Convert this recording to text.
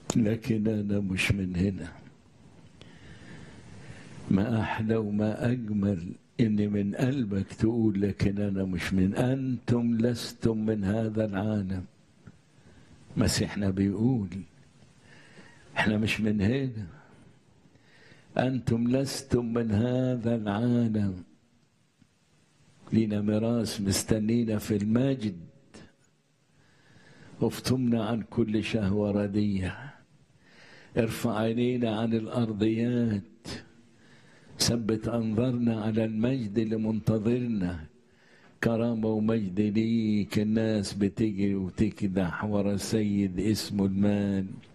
لكن أنا مش من هنا ما أحلى وما أجمل إن من قلبك تقول لكن أنا مش من أنتم لستم من هذا العالم مسيحنا بيقول احنا مش من هنا أنتم لستم من هذا العالم لينا ميراث مستنينا في المجد افتمنا عن كل شهوة ردية ارفع عينينا عن الأرضيات ثبت أنظارنا على المجد اللي منتظرنا كرامة ومجد ليك الناس بتجري وتكدح ورا السيد اسمه المال